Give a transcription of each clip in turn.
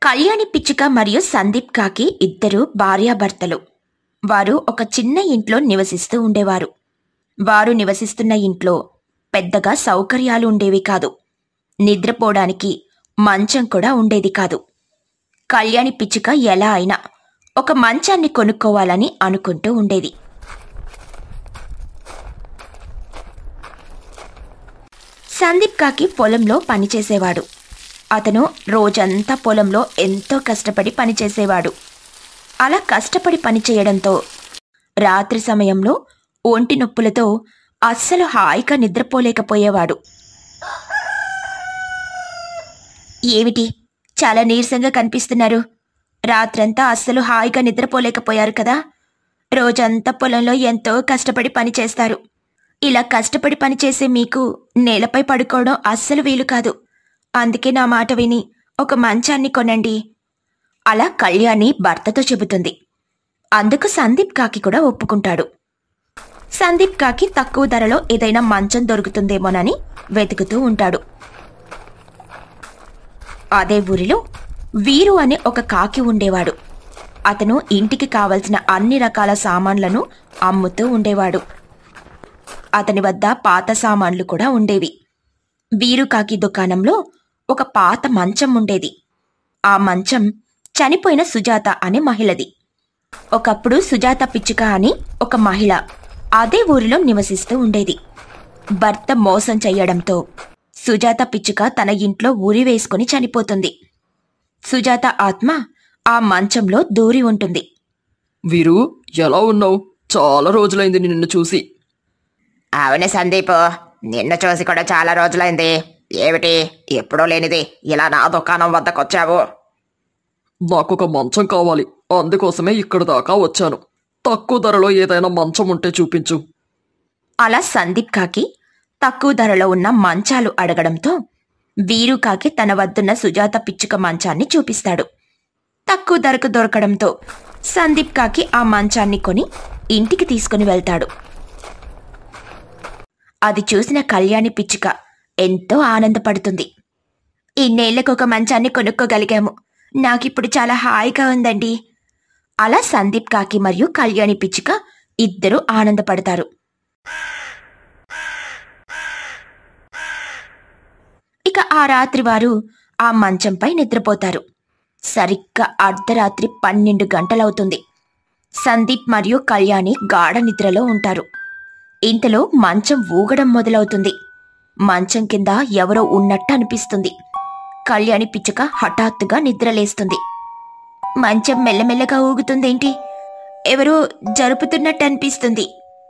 కళ్యాణి పిచ్చుక మరియు సందీప్ కాకి ఇద్దరు భార్యాభర్తలు వారు ఒక చిన్న ఇంట్లో నివసిస్తూ ఉండేవారు వారు నివసిస్తున్న ఇంట్లో పెద్దగా సౌకర్యాలు ఉండేవి కాదు నిద్రపోవడానికి మంచం కూడా ఉండేది కాదు కళ్యాణి పిచ్చుక ఎలా అయినా ఒక మంచాన్ని కొనుక్కోవాలని అనుకుంటూ ఉండేది సందీప్ కాకి పొలంలో పనిచేసేవాడు అతను రోజంతా పొలంలో ఎంతో కష్టపడి పనిచేసేవాడు అలా కష్టపడి పనిచేయడంతో రాత్రి సమయంలో ఒంటి నొప్పులతో అస్సలు హాయిగా నిద్రపోలేకపోయేవాడు ఏమిటి చాలా నీరసంగా కనిపిస్తున్నారు రాత్రంతా అస్సలు హాయిగా నిద్రపోలేకపోయారు కదా రోజంతా పొలంలో ఎంతో కష్టపడి పనిచేస్తారు ఇలా కష్టపడి పనిచేసే మీకు నేలపై పడుకోవడం అస్సలు వీలు కాదు అందుకే నా మాట విని ఒక మంచాన్ని కొనండి అలా కళ్యాణి భర్తతో చెబుతుంది అందుకు సందీప్ కాకి కూడా ఒప్పుకుంటాడు సందీప్ కాకి తక్కువ ధరలో ఏదైనా మంచం దొరుకుతుందేమోనని వెతుకుతూ ఉంటాడు అదే ఊరిలో వీరు అనే ఒక కాకి ఉండేవాడు అతను ఇంటికి కావలసిన అన్ని రకాల సామాన్లను అమ్ముతూ ఉండేవాడు అతని వద్ద పాత సామాన్లు కూడా ఉండేవి వీరు కాకి దుకాణంలో ఒక పాత మంచం ఉండేది ఆ మంచం చనిపోయిన సుజాత అనే మహిళది ఒకప్పుడు సుజాత పిచ్చుక అని ఒక మహిళ అదే ఊరిలో నివసిస్తూ ఉండేది భర్త మోసం చెయ్యడంతో సుజాత పిచ్చుక తన ఇంట్లో ఉరి వేసుకుని చనిపోతుంది సుజాత ఆత్మ ఆ మంచంలో దూరి ఉంటుంది వీరు ఎలా ఉన్నావు చాలా రోజులైంది నిన్ను చూసి అవును సందీప్ నిన్ను చూసి కూడా చాలా రోజులైంది ఏమిటి ఎప్పుడూ లేనిది ఇలా నా దుకాణం వద్దకు వచ్చావు నాకు ఒక మంచం కావాలి అందుకోసమే ఇక్కడ దాకా వచ్చాను తక్కువ ధరలో ఏదైనా మంచం ఉంటే చూపించు అలా సందీప్ కాకి తక్కువ ధరలో ఉన్న మంచాలు అడగడంతో వీరు కాకి తన వద్దున్న సుజాత పిచ్చుక మంచాన్ని చూపిస్తాడు తక్కువ ధరకు దొరకడంతో సందీప్ కాకి ఆ మంచాన్ని కొని ఇంటికి తీసుకుని వెళ్తాడు అది చూసిన కళ్యాణి పిచ్చుక ఎంతో ఆనందపడుతుంది ఇన్నేళ్లకు ఒక మంచాన్ని కొనుక్కోగలిగాము నాకిప్పుడు చాలా హాయిగా ఉందండి అలా సందీప్ కాకి మరియు కళ్యాణి పిచ్చుక ఇద్దరూ ఆనందపడతారు ఇక ఆ రాత్రి వారు ఆ మంచంపై నిద్రపోతారు సరిగ్గా అర్ధరాత్రి పన్నెండు గంటలవుతుంది సందీప్ మరియు కళ్యాణి గాఢ నిద్రలో ఉంటారు ఇంతలో మంచం ఊగడం మొదలవుతుంది మంచం కింద ఎవరో ఉన్నట్టు అనిపిస్తుంది కళ్యాణి పిచ్చుక హఠాత్తుగా నిద్రలేస్తుంది మంచం మెల్లమెల్లగా ఊగుతుందేంటి ఎవరో జరుపుతున్నట్టు అనిపిస్తుంది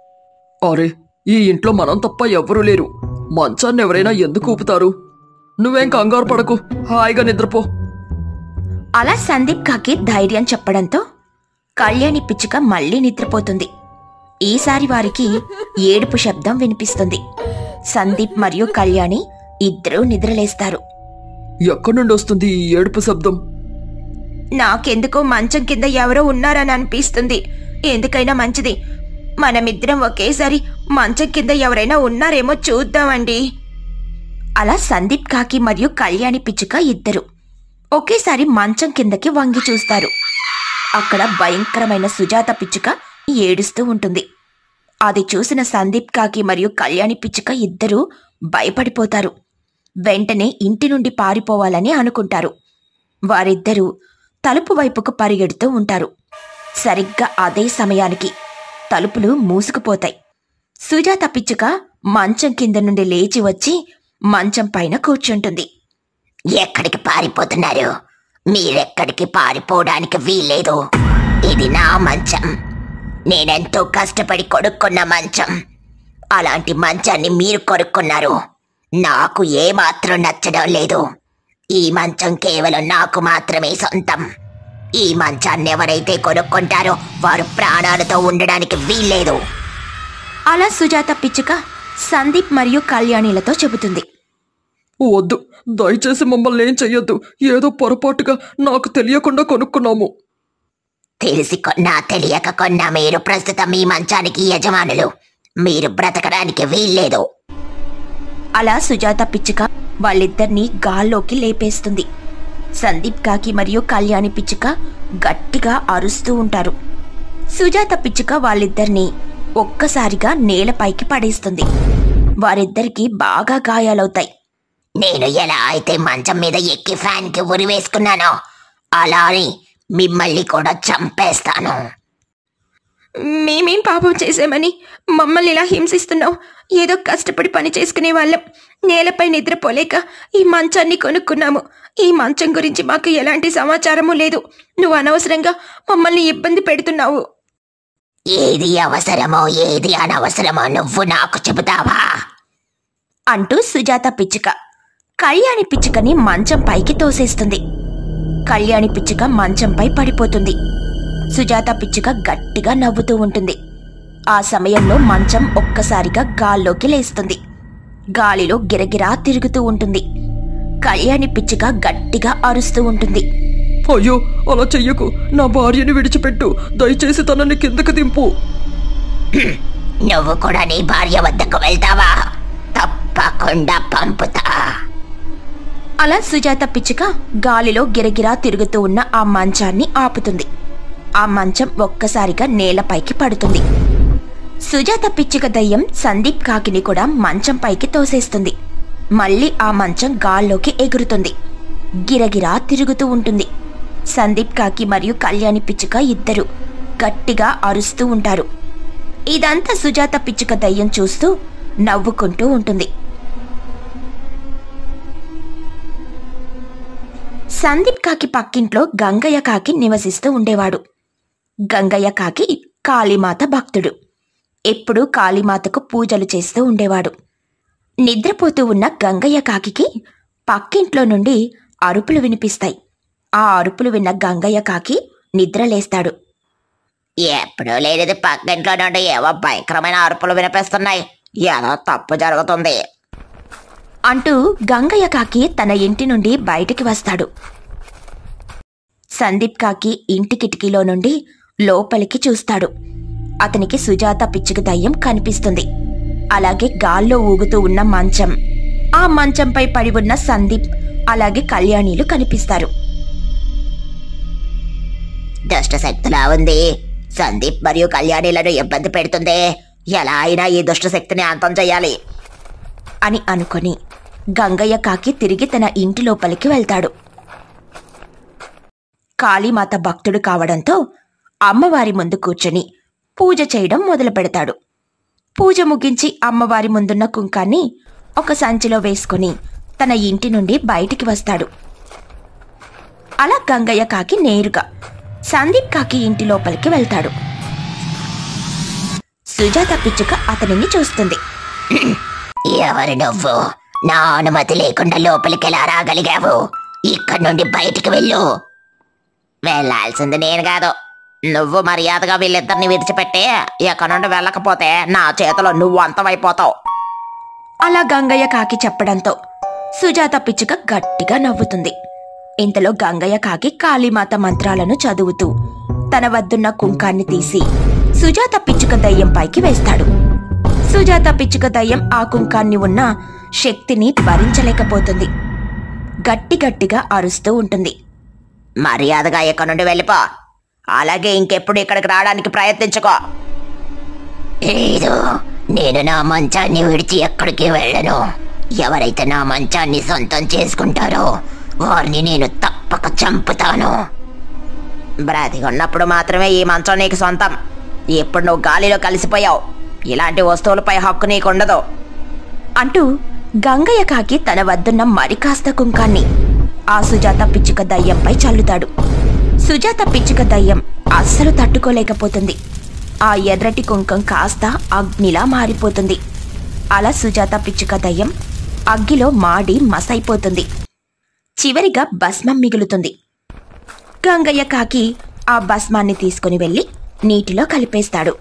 అరే ఈ ఇంట్లో మనం తప్ప ఎవ్వరూ లేరు మంచాన్ని ఎవరైనా ఎందుకు ఊపుతారు నువ్వేం కంగారు పడకు హాయిగా నిద్రపో అలా సందీప్ కాకి ధైర్యం చెప్పడంతో కళ్యాణి పిచ్చుక మళ్ళీ నిద్రపోతుంది ఈసారి వారికి ఏడుపు శబ్దం వినిపిస్తుంది సందీప్ మరియు కళ్యాణి ఇద్దరూ నిద్రలేస్తారు ఎక్కడి నుండి వస్తుంది ఈ ఏడుపు శబ్దం నాకెందుకో మంచం కింద ఎవరో ఉన్నారని అనిపిస్తుంది ఎందుకైనా మంచిది మనమిద్దరం ఒకేసారి మంచం కింద ఎవరైనా ఉన్నారేమో చూద్దామండి అలా సందీప్ కాకి మరియు కళ్యాణి పిచ్చుక ఇద్దరు ఒకేసారి మంచం కిందకి వంగి చూస్తారు అక్కడ భయంకరమైన సుజాత పిచ్చుక ఏడుస్తూ ఉంటుంది అది చూసిన సందీప్ కాకి మరియు కళ్యాణి పిచ్చుక ఇద్దరూ భయపడిపోతారు వెంటనే ఇంటి నుండి పారిపోవాలని అనుకుంటారు వారిద్దరూ తలుపు వైపుకు పరిగెడుతూ ఉంటారు సరిగ్గా అదే సమయానికి తలుపులు మూసుకుపోతాయి సుజాత పిచ్చుక మంచం కింద నుండి లేచి వచ్చి మంచం పైన కూర్చుంటుంది ఎక్కడికి పారిపోతున్నారు మీరెక్కడికి పారిపోవడానికి వీల్లేదు ఇది నా మంచం నేనెంతో కష్టపడి కొనుక్కున్న మంచం అలాంటి మంచాన్ని మీరు కొనుక్కున్నారు నాకు ఏమాత్రం నచ్చడం లేదు ఈ మంచం కేవలం నాకు మాత్రమే సొంతం ఈ మంచాన్ని ఎవరైతే కొనుక్కుంటారో వారు ప్రాణాలతో ఉండడానికి వీల్లేదు అలా సుజాత పిచ్చుక సందీప్ మరియు కళ్యాణిలతో చెబుతుంది వద్దు దయచేసి మమ్మల్ని ఏం చెయ్యొద్దు ఏదో పొరపాటుగా నాకు తెలియకుండా కొనుక్కున్నాము తెలిసి కొన్నా తెలియక కొన్నా మీరు ప్రస్తుతం ఈ మంచానికి యజమానులు మీరు బ్రతకడానికి వీల్లేదు అలా సుజాత పిచ్చుక వాళ్ళిద్దరినీ గాల్లోకి లేపేస్తుంది సందీప్ కాకి మరియు కళ్యాణి పిచ్చుక గట్టిగా అరుస్తూ ఉంటారు సుజాత పిచ్చుక వాళ్ళిద్దరినీ ఒక్కసారిగా నేలపైకి పడేస్తుంది వారిద్దరికీ బాగా గాయాలవుతాయి నేను ఎలా అయితే మంచం మీద ఎక్కి ఫ్యాన్ కి ఉరి వేసుకున్నానో అలా అని మిమ్మల్ని కూడా చంపేస్తాను మేమేం పాపం చేశామని మమ్మల్ని ఇలా హింసిస్తున్నావు ఏదో కష్టపడి పని చేసుకునే వాళ్ళం నేలపై నిద్రపోలేక ఈ మంచాన్ని కొనుక్కున్నాము ఈ మంచం గురించి మాకు ఎలాంటి సమాచారము లేదు నువ్వు అనవసరంగా మమ్మల్ని ఇబ్బంది పెడుతున్నావు ఏది అవసరమో ఏది అనవసరమో నువ్వు నాకు చెబుతావా అంటూ సుజాత పిచ్చుక కళ్యాణి పిచ్చుకని మంచం పైకి తోసేస్తుంది కళ్యాణి పిచ్చుక మంచంపై పడిపోతుంది సుజాత పిచ్చుక గట్టిగా నవ్వుతూ ఉంటుంది ఆ సమయంలో మంచం ఒక్కసారిగా గాల్లోకి లేస్తుంది గాలిలో గిరగిరా తిరుగుతూ ఉంటుంది కళ్యాణి పిచ్చుక గట్టిగా అరుస్తూ ఉంటుంది అయ్యో అలా చెయ్యకు నా భార్యని విడిచిపెట్టు దయచేసి తనని కిందకి దింపు నువ్వు కూడా నీ భార్య వద్దకు వెళ్తావా తప్పకుండా పంపుతా అలా సుజాత పిచ్చుక గాలిలో గిరగిరా తిరుగుతూ ఉన్న ఆ మంచాన్ని ఆపుతుంది ఆ మంచం ఒక్కసారిగా నేలపైకి పడుతుంది సుజాత పిచ్చుక దయ్యం సందీప్ కాకిని కూడా మంచం పైకి తోసేస్తుంది మళ్ళీ ఆ మంచం గాల్లోకి ఎగురుతుంది గిరగిరా తిరుగుతూ ఉంటుంది సందీప్ కాకి మరియు కళ్యాణి పిచ్చుక ఇద్దరు గట్టిగా అరుస్తూ ఉంటారు ఇదంతా సుజాత పిచ్చుక దయ్యం చూస్తూ నవ్వుకుంటూ ఉంటుంది సందీప్ కాకి పక్కింట్లో గంగయ్య కాకి నివసిస్తూ ఉండేవాడు గంగయ్య కాకి కాళీమాత భక్తుడు ఎప్పుడూ కాళీమాతకు పూజలు చేస్తూ ఉండేవాడు నిద్రపోతూ ఉన్న గంగయ్య కాకికి పక్కింట్లో నుండి అరుపులు వినిపిస్తాయి ఆ అరుపులు విన్న గంగయ్య కాకి నిద్రలేస్తాడు ఎప్పుడూ లేనిది పక్కింట్లో నుండి ఏవో భయంకరమైన అరుపులు వినిపిస్తున్నాయి ఏదో తప్పు జరుగుతుంది అంటూ గంగయ్య కాకి తన ఇంటి నుండి బయటికి వస్తాడు సందీప్ కాకి ఇంటి కిటికీలో నుండి లోపలికి చూస్తాడు అతనికి సుజాత పిచ్చుక దయ్యం కనిపిస్తుంది అలాగే గాల్లో ఊగుతూ ఉన్న మంచం ఆ మంచంపై పడి ఉన్న సందీప్ అలాగే కళ్యాణీలు కనిపిస్తారు దుష్ట శక్తిలా ఉంది సందీప్ మరియు కళ్యాణిలను ఇబ్బంది పెడుతుంది ఎలా అయినా ఈ దుష్ట శక్తిని అంతం చేయాలి అని అనుకొని గంగయ్య కాకి తిరిగి తన ఇంటి లోపలికి వెళ్తాడు కాళీమాత భక్తుడు కావడంతో అమ్మవారి ముందు కూర్చొని పూజ చేయడం మొదలు పెడతాడు పూజ ముగించి అమ్మవారి ముందున్న కుంకాన్ని ఒక సంచిలో వేసుకుని తన ఇంటి నుండి బయటికి వస్తాడు అలా గంగయ్య కాకి నేరుగా సందీప్ కాకి ఇంటి లోపలికి వెళ్తాడు సుజాత పిచ్చుక అతనిని చూస్తుంది ఎవరు నువ్వు నా అనుమతి లేకుండా లోపలికి ఎలా రాగలిగావు ఇక్కడి నుండి బయటికి వెళ్ళు వెళ్ళాల్సింది నేను కాదు నువ్వు మర్యాదగా వీళ్ళిద్దరిని విడిచిపెట్టి ఇక్కడ నుండి వెళ్ళకపోతే నా చేతిలో నువ్వు అంతమైపోతావు అలా గంగయ్య కాకి చెప్పడంతో సుజాత పిచ్చుక గట్టిగా నవ్వుతుంది ఇంతలో గంగయ్య కాకి కాళీమాత మంత్రాలను చదువుతూ తన వద్దున్న కుంకాన్ని తీసి సుజాత పిచ్చుక దయ్యం పైకి వేస్తాడు సుజాత పిచ్చుక దయ్యం ఆ కుంకాన్ని ఉన్న శక్తిని భరించలేకపోతుంది గట్టి గట్టిగా అరుస్తూ ఉంటుంది మర్యాదగా ఇక్కడ నుండి వెళ్ళిపో అలాగే ఇంకెప్పుడు ఇక్కడికి రావడానికి ప్రయత్నించుకో లేదు నేను నా మంచాన్ని విడిచి ఎక్కడికి వెళ్ళను ఎవరైతే నా మంచాన్ని సొంతం చేసుకుంటారో వారిని నేను తప్పక చంపుతాను బ్రతికున్నప్పుడు మాత్రమే ఈ మంచం నీకు సొంతం ఇప్పుడు నువ్వు గాలిలో కలిసిపోయావు ఇలాంటి వస్తువులపై హక్కు నీకుండదు అంటూ గంగయ్య కాకి తన వద్దున్న మరి కాస్త కుంకాన్ని ఆ సుజాత పిచ్చుక దయ్యంపై చల్లుతాడు సుజాత పిచ్చుక దయ్యం అస్సలు తట్టుకోలేకపోతుంది ఆ ఎర్రటి కుంకం కాస్త అగ్నిలా మారిపోతుంది అలా సుజాత పిచ్చుక దయ్యం అగ్గిలో మాడి మసైపోతుంది చివరిగా భస్మం మిగులుతుంది గంగయ్య కాకి ఆ భస్మాన్ని తీసుకుని వెళ్ళి నీటిలో కలిపేస్తాడు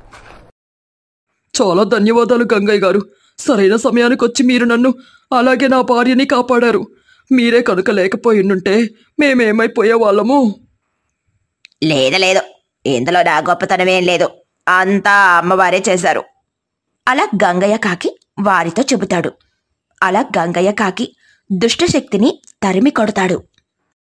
చాలా ధన్యవాదాలు గంగయ్య గారు సరైన సమయానికి వచ్చి మీరు నన్ను అలాగే నా భార్యని కాపాడారు మీరే కనుక లేకపోయిండుంటే మేమేమైపోయే వాళ్ళము లేదు లేదు ఇందులో నా గొప్పతనమేం లేదు అంతా అమ్మవారే చేశారు అలా గంగయ్య కాకి వారితో చెబుతాడు అలా గంగయ్య కాకి దుష్టశక్తిని తరిమి కొడతాడు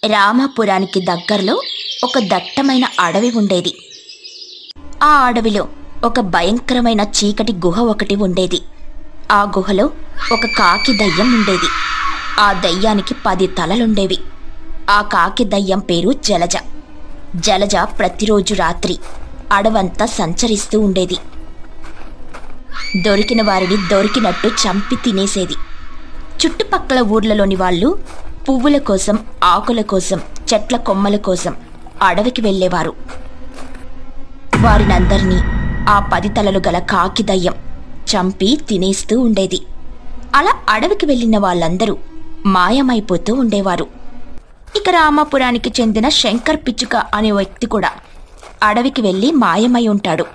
రామాపురానికి దగ్గరలో ఒక దట్టమైన అడవి ఉండేది ఆ అడవిలో ఒక భయంకరమైన చీకటి గుహ ఒకటి ఉండేది ఆ గుహలో ఒక కాకి దయ్యం ఉండేది ఆ దయ్యానికి పది తలలుండేవి ఆ కాకి దయ్యం పేరు జలజ జలజ ప్రతిరోజు రాత్రి అడవంతా సంచరిస్తూ ఉండేది దొరికిన వారిని దొరికినట్టు చంపి తినేసేది చుట్టుపక్కల ఊర్లలోని వాళ్ళు పువ్వుల కోసం ఆకుల కోసం చెట్ల కొమ్మల కోసం అడవికి వెళ్ళేవారు వారినందరినీ ఆ పది తలలు గల కాకి దయ్యం చంపి తినేస్తూ ఉండేది అలా అడవికి వెళ్ళిన వాళ్ళందరూ మాయమైపోతూ ఉండేవారు ఇక రామాపురానికి చెందిన శంకర్ పిచ్చుక అనే వ్యక్తి కూడా అడవికి వెళ్ళి మాయమై ఉంటాడు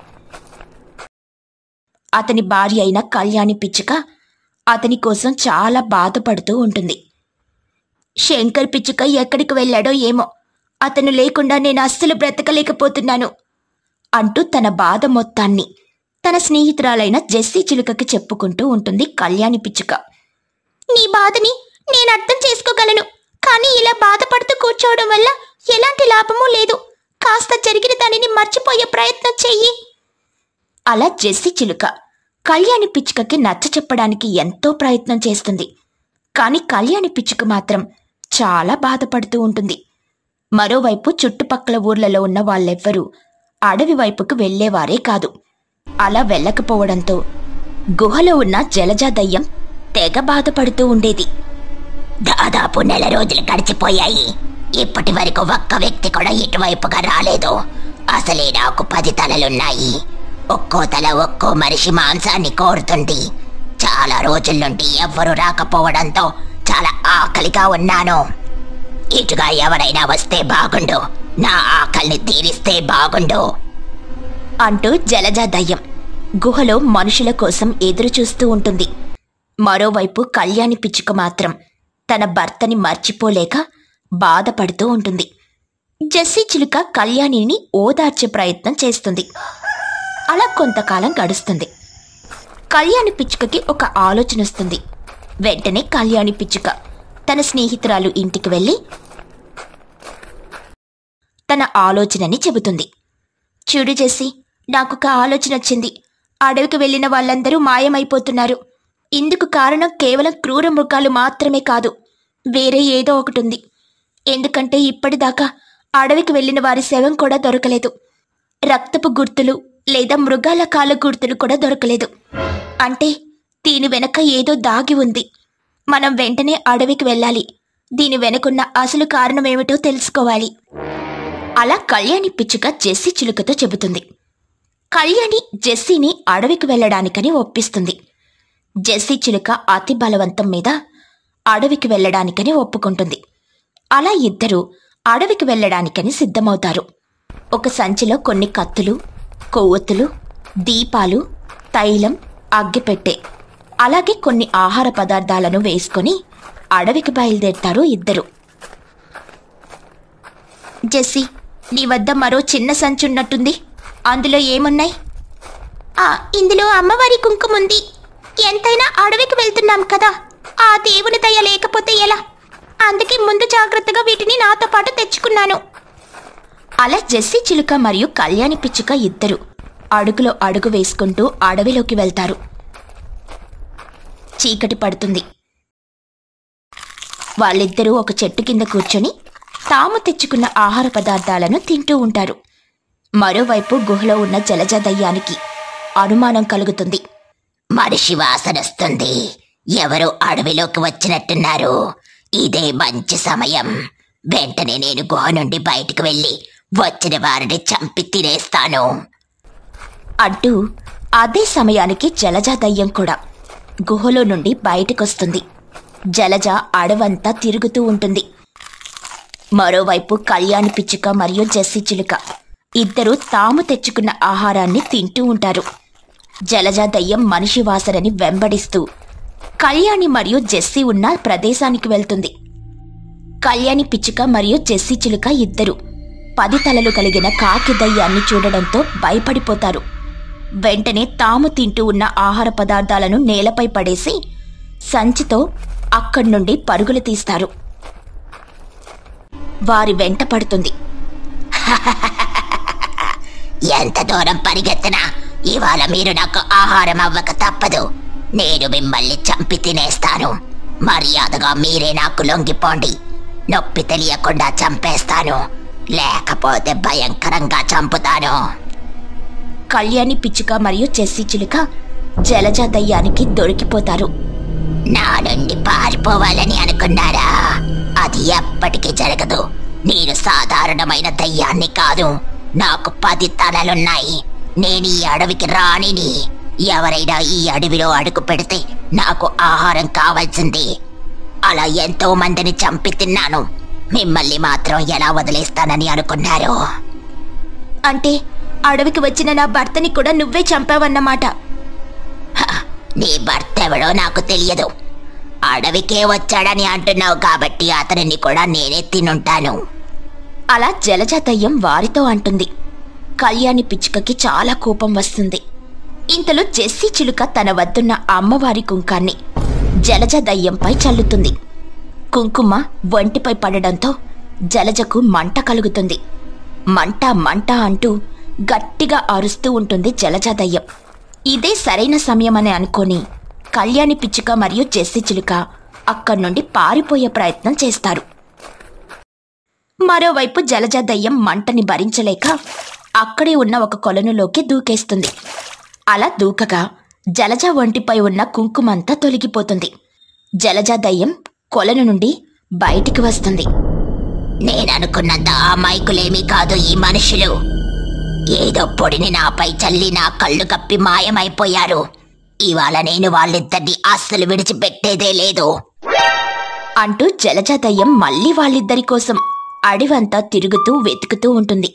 అతని భార్య అయిన కళ్యాణి పిచ్చుక అతని కోసం చాలా బాధపడుతూ ఉంటుంది శంకర్ పిచ్చుక ఎక్కడికి వెళ్ళాడో ఏమో అతను లేకుండా నేను అస్సలు బ్రతకలేకపోతున్నాను అంటూ తన బాధ మొత్తాన్ని తన స్నేహితురాలైన జెస్సీ చిలుకకి చెప్పుకుంటూ ఉంటుంది కళ్యాణి పిచ్చుక నీ బాధని నేను అర్థం చేసుకోగలను కానీ ఇలా బాధపడుతూ కూర్చోవడం వల్ల ఎలాంటి లాభమూ లేదు కాస్త జరిగిన దానిని మర్చిపోయే ప్రయత్నం చెయ్యి అలా జెస్సీ చిలుక కళ్యాణి పిచ్చుకకి నచ్చ చెప్పడానికి ఎంతో ప్రయత్నం చేస్తుంది కానీ కళ్యాణి పిచ్చుక మాత్రం చాలా బాధపడుతూ ఉంటుంది మరోవైపు చుట్టుపక్కల ఊర్లలో ఉన్న వాళ్ళెవ్వరూ అడవి వైపుకు వెళ్ళేవారే కాదు అలా వెళ్ళకపోవడంతో గుహలో ఉన్న జలజా దయ్యం తెగ బాధపడుతూ ఉండేది దాదాపు నెల రోజులు గడిచిపోయాయి ఇప్పటి వరకు ఒక్క వ్యక్తి కూడా ఇటువైపుగా రాలేదు అసలే నాకు పది తలలున్నాయి ఒక్కో తల ఒక్కో మనిషి మాంసాన్ని కోరుతుంది చాలా రోజుల నుండి ఎవ్వరూ రాకపోవడంతో చాలా ఆకలిగా ఉన్నాను ఇటుగా ఎవరైనా వస్తే బాగుండు నా ఆకలిని తీరిస్తే బాగుండు అంటూ జలజా దయ్యం గుహలో మనుషుల కోసం ఎదురు చూస్తూ ఉంటుంది మరోవైపు కళ్యాణి పిచ్చుక మాత్రం తన భర్తని మర్చిపోలేక బాధపడుతూ ఉంటుంది జెస్సీ చిలుక కళ్యాణిని ఓదార్చే ప్రయత్నం చేస్తుంది అలా కొంతకాలం గడుస్తుంది కళ్యాణి పిచ్చుకకి ఒక ఆలోచన వస్తుంది వెంటనే కళ్యాణి పిచ్చుక తన స్నేహితురాలు ఇంటికి వెళ్ళి తన ఆలోచనని చెబుతుంది చూడు జెస్సీ నాకొక ఆలోచన వచ్చింది అడవికి వెళ్ళిన వాళ్ళందరూ మాయమైపోతున్నారు ఇందుకు కారణం కేవలం క్రూర మృగాలు మాత్రమే కాదు వేరే ఏదో ఒకటి ఉంది ఎందుకంటే ఇప్పటిదాకా అడవికి వెళ్ళిన వారి శవం కూడా దొరకలేదు రక్తపు గుర్తులు లేదా మృగాల కాళ్ళ గుర్తులు కూడా దొరకలేదు అంటే దీని వెనక ఏదో దాగి ఉంది మనం వెంటనే అడవికి వెళ్ళాలి దీని వెనకున్న అసలు కారణమేమిటో తెలుసుకోవాలి అలా కళ్యాణి పిచ్చుక జెస్సీ చిలుకతో చెబుతుంది కళ్యాణి జెస్సీని అడవికి వెళ్ళడానికని ఒప్పిస్తుంది జెస్సీ చిలుక అతి బలవంతం మీద అడవికి వెళ్ళడానికని ఒప్పుకుంటుంది అలా ఇద్దరూ అడవికి వెళ్ళడానికని సిద్ధమవుతారు ఒక సంచిలో కొన్ని కత్తులు కొవ్వొత్తులు దీపాలు తైలం అగ్గిపెట్టె అలాగే కొన్ని ఆహార పదార్థాలను వేసుకొని అడవికి బయలుదేరుతారు ఇద్దరు జెస్సీ నీ వద్ద మరో చిన్న సంచి ఉన్నట్టుంది అందులో ఏమున్నాయి ఆ ఇందులో అమ్మవారి కుంకుమ ఉంది ఎంతైనా అడవికి వెళ్తున్నాం కదా ఆ దేవుని దయ లేకపోతే ఎలా అందుకే ముందు జాగ్రత్తగా వీటిని నాతో పాటు తెచ్చుకున్నాను అలా జెస్సీ చిలుక మరియు కళ్యాణి పిచ్చుక ఇద్దరు అడుగులో అడుగు వేసుకుంటూ అడవిలోకి వెళ్తారు చీకటి పడుతుంది వాళ్ళిద్దరూ ఒక చెట్టు కింద కూర్చొని తాము తెచ్చుకున్న ఆహార పదార్థాలను తింటూ ఉంటారు మరోవైపు గుహలో ఉన్న జలజ దయ్యానికి అనుమానం కలుగుతుంది మనిషి వాసనొస్తుంది ఎవరు అడవిలోకి వచ్చినట్టున్నారు ఇదే మంచి సమయం వెంటనే నేను గుహ నుండి బయటకు వెళ్ళి వచ్చిన వారిని చంపి తినేస్తాను అంటూ అదే సమయానికి జలజ దయ్యం కూడా గుహలో నుండి బయటకొస్తుంది జలజ అడవంతా తిరుగుతూ ఉంటుంది మరోవైపు కళ్యాణి పిచ్చుక మరియు జెస్సీ చిలుక ఇద్దరూ తాము తెచ్చుకున్న ఆహారాన్ని తింటూ ఉంటారు జలజ దయ్యం మనిషి వాసనని వెంబడిస్తూ కళ్యాణి మరియు జెస్సీ ఉన్న ప్రదేశానికి వెళ్తుంది కళ్యాణి పిచ్చుక మరియు జెస్సీ చిలుక ఇద్దరు పది తలలు కలిగిన కాకి దయ్యాన్ని చూడడంతో భయపడిపోతారు వెంటనే తాము తింటూ ఉన్న ఆహార పదార్థాలను నేలపై పడేసి సంచితో అక్కడి నుండి పరుగులు తీస్తారు వారి వెంట పడుతుంది ఎంత దూరం పరిగెత్తినా ఇవాళ మీరు నాకు ఆహారం అవ్వక తప్పదు నేను మిమ్మల్ని చంపి తినేస్తాను మర్యాదగా మీరే నాకు లొంగిపోండి నొప్పి తెలియకుండా చంపేస్తాను లేకపోతే భయంకరంగా చంపుతాను కళ్యాణి పిచ్చుక మరియు చెస్సి చిలుక జలజ దయ్యానికి దొరికిపోతారు నా నుండి పారిపోవాలని అనుకున్నారా అది ఎప్పటికీ జరగదు నేను సాధారణమైన దయ్యాన్ని కాదు నాకు పది తలలున్నాయి నేను ఈ అడవికి రాణిని ఎవరైనా ఈ అడవిలో అడుగు పెడితే నాకు ఆహారం కావాల్సింది అలా ఎంతో మందిని చంపి తిన్నాను మిమ్మల్ని మాత్రం ఎలా వదిలేస్తానని అనుకున్నారు అంటే అడవికి వచ్చిన నా భర్తని కూడా నువ్వే చంపావన్నమాట హ, నీ భర్త ఎవడో నాకు తెలియదు అడవికే వచ్చాడని అంటున్నావు కాబట్టి అతనిని కూడా నేనే తినుంటాను అలా జలజ దయ్యం వారితో అంటుంది కళ్యాణి పిచ్చుకకి చాలా కోపం వస్తుంది ఇంతలో జెస్సీ చిలుక తన వద్దున్న అమ్మవారి కుంకాన్ని జలజ దయ్యంపై చల్లుతుంది కుంకుమ ఒంటిపై పడడంతో జలజకు మంట కలుగుతుంది మంట మంట అంటూ గట్టిగా అరుస్తూ ఉంటుంది జలజ దయ్యం ఇదే సరైన సమయమని అనుకొని కళ్యాణి పిచ్చుక మరియు జెస్సీ చిలుక అక్కడి నుండి పారిపోయే ప్రయత్నం చేస్తారు మరోవైపు జలజ దయ్యం మంటని భరించలేక అక్కడే ఉన్న ఒక కొలనులోకి దూకేస్తుంది అలా దూకగా జలజ ఒంటిపై ఉన్న కుంకుమంతా తొలగిపోతుంది జలజ దయ్యం కొలను నుండి బయటికి వస్తుంది నేననుకున్నంత అమాయకులేమీ కాదు ఈ మనుషులు ఏదో పొడిని నాపై చల్లి నా కళ్ళు కప్పి మాయమైపోయారు ఇవాళ నేను వాళ్ళిద్దరిని అస్సలు విడిచిపెట్టేదే లేదు అంటూ జలజ దయ్యం మళ్ళీ వాళ్ళిద్దరి కోసం అడివంతా తిరుగుతూ వెతుకుతూ ఉంటుంది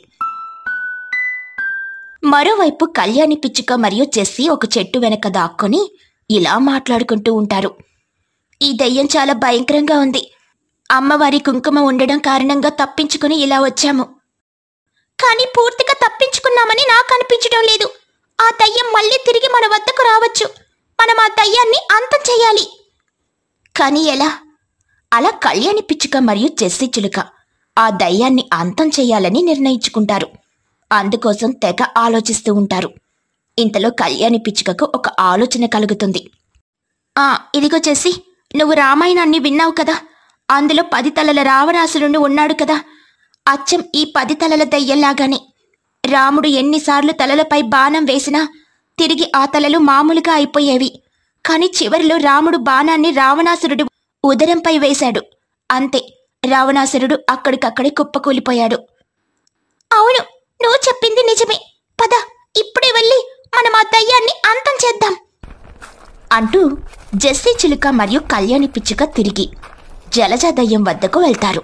మరోవైపు కళ్యాణి పిచ్చుక మరియు చెస్సి ఒక చెట్టు వెనక దాక్కొని ఇలా మాట్లాడుకుంటూ ఉంటారు ఈ దయ్యం చాలా భయంకరంగా ఉంది అమ్మవారి కుంకుమ ఉండడం కారణంగా తప్పించుకుని ఇలా వచ్చాము కానీ పూర్తిగా తప్పించుకున్నామని నాకు అనిపించడం లేదు ఆ దయ్యం మళ్ళీ తిరిగి మన వద్దకు రావచ్చు మనం ఆ దయ్యాన్ని అంతం చేయాలి కానీ ఎలా అలా కళ్యాణి పిచ్చుక మరియు చెస్సి చిలుక ఆ దయ్యాన్ని అంతం చేయాలని నిర్ణయించుకుంటారు అందుకోసం తెగ ఆలోచిస్తూ ఉంటారు ఇంతలో కళ్యాణి పిచ్చుకకు ఒక ఆలోచన కలుగుతుంది ఆ ఇదిగో చెస్సి నువ్వు రామాయణాన్ని విన్నావు కదా అందులో పది తలల రావణాసురుడు ఉన్నాడు కదా అచ్చం ఈ పది తలల దయ్యంలాగానే రాముడు ఎన్నిసార్లు తలలపై బాణం వేసినా తిరిగి ఆ తలలు మామూలుగా అయిపోయేవి కాని చివరిలో రాముడు బాణాన్ని రావణాసురుడు ఉదరంపై వేశాడు అంతే రావణాసురుడు అక్కడికక్కడే కుప్పకూలిపోయాడు అవును నువ్వు చెప్పింది నిజమే పద ఇప్పుడే వెళ్ళి మనం ఆ దయ్యాన్ని అంతం చేద్దాం అంటూ జెస్సీ చిలుక మరియు కళ్యాణి పిచ్చుక తిరిగి జలజ దయ్యం వద్దకు వెళ్తారు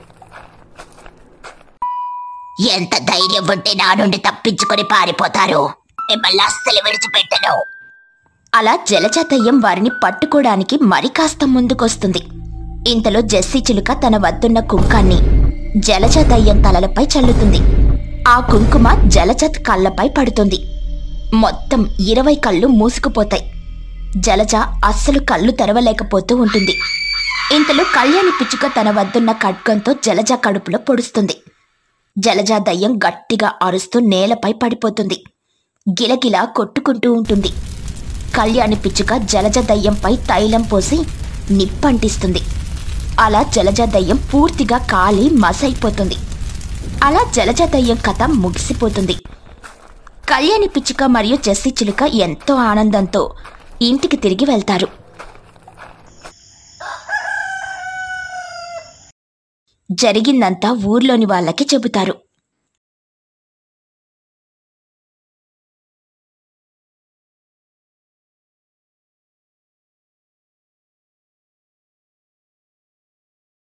ఎంత ధైర్యం ఉంటే నా నుండి తప్పించుకొని పారిపోతారు మిమ్మల్ని అస్సలు విడిచిపెట్టను అలా జలజ దయ్యం వారిని పట్టుకోవడానికి మరి కాస్త ముందుకొస్తుంది ఇంతలో జెస్సీ చిలుక తన వద్దున్న కుంకాన్ని జలజ దయ్యం తలలపై చల్లుతుంది ఆ కుంకుమ జలజ కళ్ళపై పడుతుంది మొత్తం ఇరవై కళ్ళు మూసుకుపోతాయి జలజ అస్సలు కళ్ళు తెరవలేకపోతూ ఉంటుంది ఇంతలో కళ్యాణి పిచ్చుక తన వద్దున్న ఖడ్గంతో జలజ కడుపులో పొడుస్తుంది జలజ దయ్యం గట్టిగా అరుస్తూ నేలపై పడిపోతుంది గిలగిలా కొట్టుకుంటూ ఉంటుంది కళ్యాణి పిచ్చుక జలజ దయ్యంపై తైలం పోసి నిప్పంటిస్తుంది అలా జలజ దయ్యం పూర్తిగా కాలి మసైపోతుంది అలా జలజ దయ్యం కథ ముగిసిపోతుంది కళ్యాణి పిచ్చుక మరియు జెస్సీ చిలుక ఎంతో ఆనందంతో ఇంటికి తిరిగి వెళ్తారు జరిగిందంతా ఊర్లోని వాళ్ళకి చెబుతారు